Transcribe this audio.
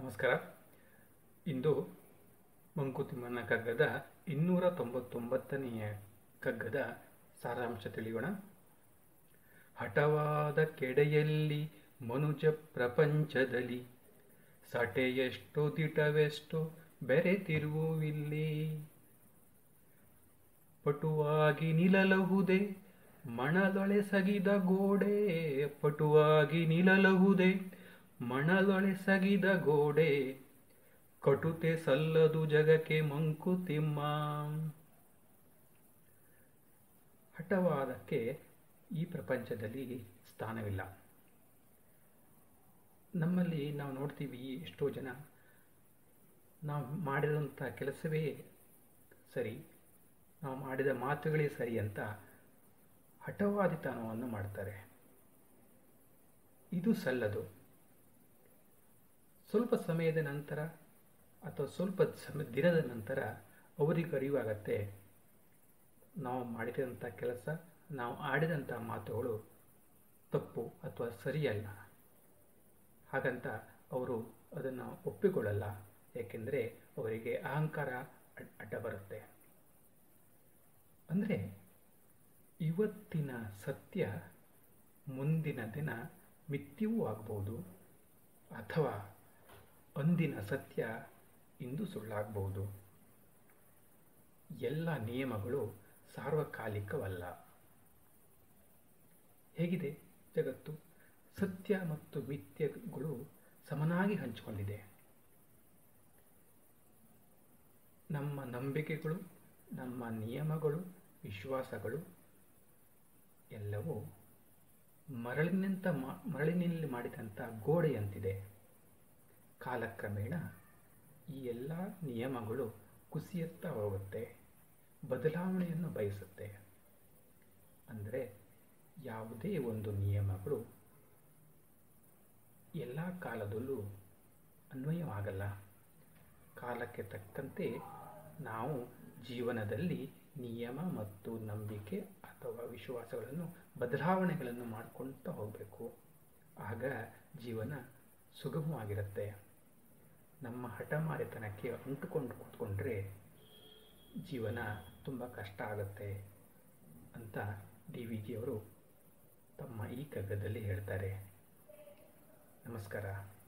ನಮಸ್ಕಾರ ಇಂದು ಮಂಕುತಿಮ್ಮನ ಕಗ್ಗದ ಇನ್ನೂರ ತೊಂಬತ್ತೊಂಬತ್ತನೆಯ ಕಗ್ಗದ ಸಾರಾಂಶ ತಿಳಿಯೋಣ ಹಠವಾದ ಕೆಡೆಯಲ್ಲಿ ಮನುಜ ಪ್ರಪಂಚದಲ್ಲಿ ಸಟೆಯೆಷ್ಟು ದಿಟವೆಷ್ಟು ಬೆರೆತಿರುವಿಲ್ಲಿ ಪಟುವಾಗಿ ನಿಲ್ಲಲಹುದೆ ಮಣದೊಳೆಸಗಿದ ಗೋಡೆ ಪಟುವಾಗಿ ನಿಲ್ಲಲಹುದೆ ಮಣದೊಳೆಸಗಿದ ಗೋಡೆ ಕಟುತೆ ಸಲ್ಲದು ಜಗಕ್ಕೆ ಮಂಕುತಿಮ್ಮ ಹಠವಾದಕ್ಕೆ ಈ ಪ್ರಪಂಚದಲ್ಲಿ ಸ್ಥಾನವಿಲ್ಲ ನಮ್ಮಲ್ಲಿ ನಾವು ನೋಡ್ತೀವಿ ಎಷ್ಟೋ ಜನ ನಾವು ಮಾಡಿದಂಥ ಕೆಲಸವೇ ಸರಿ ನಾವು ಮಾಡಿದ ಮಾತುಗಳೇ ಸರಿ ಅಂತ ಹಠವಾದಿತನವನ್ನು ಮಾಡ್ತಾರೆ ಇದು ಸಲ್ಲದು ಸ್ವಲ್ಪ ಸಮಯದ ನಂತರ ಅಥವಾ ಸ್ವಲ್ಪ ಸಮ ದಿನದ ನಂತರ ಅವರಿಗೆ ಅರಿವಾಗತ್ತೆ ನಾವು ಮಾಡಿದಂಥ ಕೆಲಸ ನಾವು ಆಡಿದಂಥ ಮಾತುಗಳು ತಪ್ಪು ಅಥವಾ ಸರಿಯಲ್ಲ ಹಾಗಂತ ಅವರು ಅದನ್ನು ಒಪ್ಪಿಕೊಳ್ಳಲ್ಲ ಏಕೆಂದರೆ ಅವರಿಗೆ ಅಹಂಕಾರ ಅಡ್ಡ ಬರುತ್ತೆ ಅಂದರೆ ಇವತ್ತಿನ ಸತ್ಯ ಮುಂದಿನ ದಿನ ಮಿಥ್ಯವೂ ಆಗ್ಬೋದು ಅಥವಾ ಅಂದಿನ ಸತ್ಯ ಇಂದು ಸುಳ್ಳಾಗಬಹುದು ಎಲ್ಲ ನಿಯಮಗಳು ಸಾರ್ವಕಾಲಿಕವಲ್ಲ ಹೇಗಿದೆ ಜಗತ್ತು ಸತ್ಯ ಮತ್ತು ಮಿಥ್ಯಗಳು ಸಮನಾಗಿ ಹಂಚಿಕೊಂಡಿದೆ ನಮ್ಮ ನಂಬಿಕೆಗಳು ನಮ್ಮ ನಿಯಮಗಳು ವಿಶ್ವಾಸಗಳು ಎಲ್ಲವೂ ಮರಳಿನಂತ ಮರಳಿನಲ್ಲಿ ಮಾಡಿದಂಥ ಗೋಡೆಯಂತಿದೆ ಕಾಲಕ್ರಮೇಣ ಈ ಎಲ್ಲ ನಿಯಮಗಳು ಕುಸಿಯುತ್ತಾ ಹೋಗುತ್ತೆ ಬದಲಾವಣೆಯನ್ನು ಬಯಸುತ್ತೆ ಅಂದರೆ ಯಾವುದೇ ಒಂದು ನಿಯಮಗಳು ಎಲ್ಲ ಕಾಲದಲ್ಲೂ ಅನ್ವಯವಾಗಲ್ಲ ಕಾಲಕ್ಕೆ ತಕ್ಕಂತೆ ನಾವು ಜೀವನದಲ್ಲಿ ನಿಯಮ ಮತ್ತು ನಂಬಿಕೆ ಅಥವಾ ವಿಶ್ವಾಸಗಳನ್ನು ಬದಲಾವಣೆಗಳನ್ನು ಮಾಡಿಕೊಳ್ತಾ ಹೋಗಬೇಕು ಆಗ ಜೀವನ ಸುಗಮವಾಗಿರುತ್ತೆ ನಮ್ಮ ಹಠಮಾರಿತನಕ್ಕೆ ಅಂಟುಕೊಂಡು ಕೂತ್ಕೊಂಡ್ರೆ ಜೀವನ ತುಂಬ ಕಷ್ಟ ಆಗುತ್ತೆ ಅಂತ ಡಿ ವಿ ಜಿಯವರು ತಮ್ಮ ಈ ಕಗ್ಗದಲ್ಲಿ ಹೇಳ್ತಾರೆ ನಮಸ್ಕಾರ